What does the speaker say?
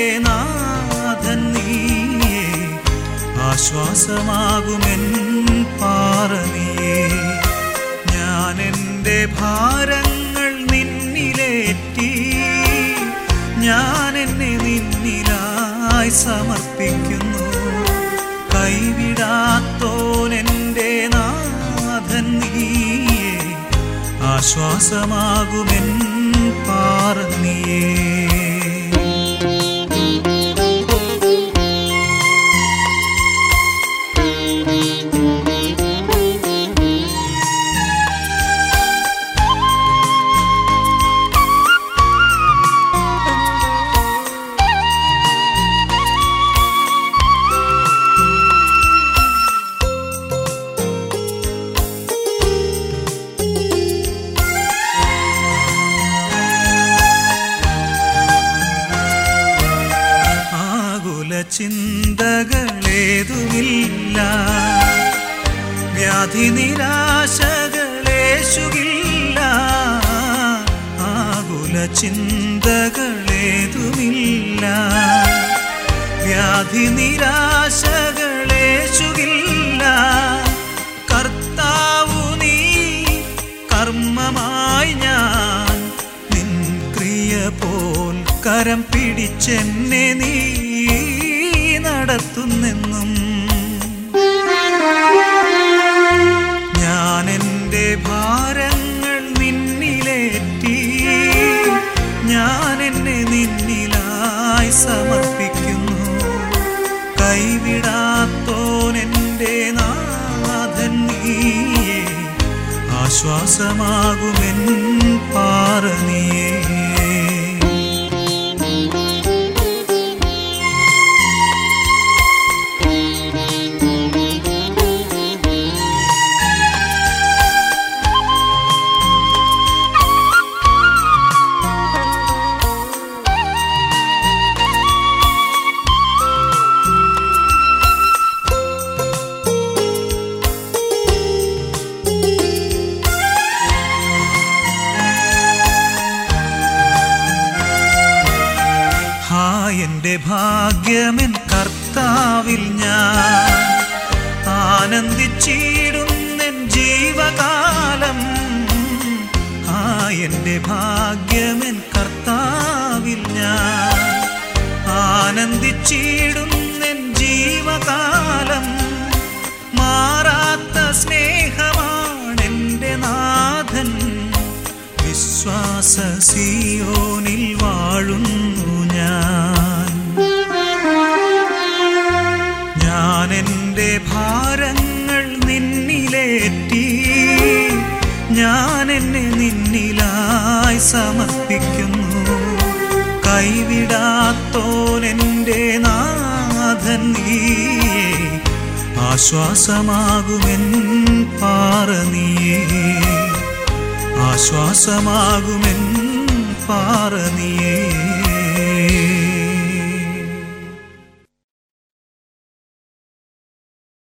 നാഥൻ നീയേ ആശ്വാസമാകുമെൻ പാറനിയേ ഞാൻ എൻ്റെ ഭാരങ്ങൾ നിന്നിലേറ്റി ഞാൻ എന്നെ നിന്നിലായി സമർപ്പിക്കുന്നു കൈവിടാത്തോൻ എൻ്റെ നാഥൻ നീയേ ആശ്വാസമാകുമെൻ പാറന്നിയേ ആകുല ചിന്തകളേതുമില്ല വ്യാധി നിരാശകളേശുകില്ല ആകുല ചിന്തകളേതുമില്ല വ്യാധി നിരാശകളേശുകില്ല കർത്താവു നീ കർമ്മമായി ഞാൻ നിൻ ക്രിയ പോൽ കരം പിടിച്ചെന്നെ നീ നടത്തുന്നെന്നും ഞാൻ എൻ്റെ ഭാരങ്ങൾ നിന്നിലേറ്റി ഞാൻ എന്നെ നിന്നിലായി സമർപ്പിക്കുന്നു കൈവിടാത്തോൻ എൻ്റെ നാഥൻ നീയേ ആശ്വാസമാകുമെൻ പാറനിയേ ഹാ എൻ്റെ ഭാഗ്യമെൻ കർത്താവിൽ ഞാൻ ആനന്ദിച്ചിടുന്നെൻ ജീവകാലം ഹാ എൻ്റെ ഭാഗ്യമെൻ കർത്താവിൽ ഞാൻ ആനന്ദിച്ചിടുന്നെൻ ജീവകാലം മാറാത്ത സ്നേഹമാണെൻ്റെ നാഥൻ വിശ്വാസ സിയോനിൽ വാഴുന്നു ഞാൻ ഞാൻ എൻ്റെ ഭാരങ്ങൾ നിന്നിലേറ്റി ഞാൻ എന്നെ നിന്നിലായി സമർപ്പിക്കുന്നു കൈവിടാത്തോൻ എൻ്റെ നാഥൻ നീയേ ആശ്വാസമാകുമെൻ പാറനിയേ ആശ്വാസമാകുമെൻ പാറനിയേ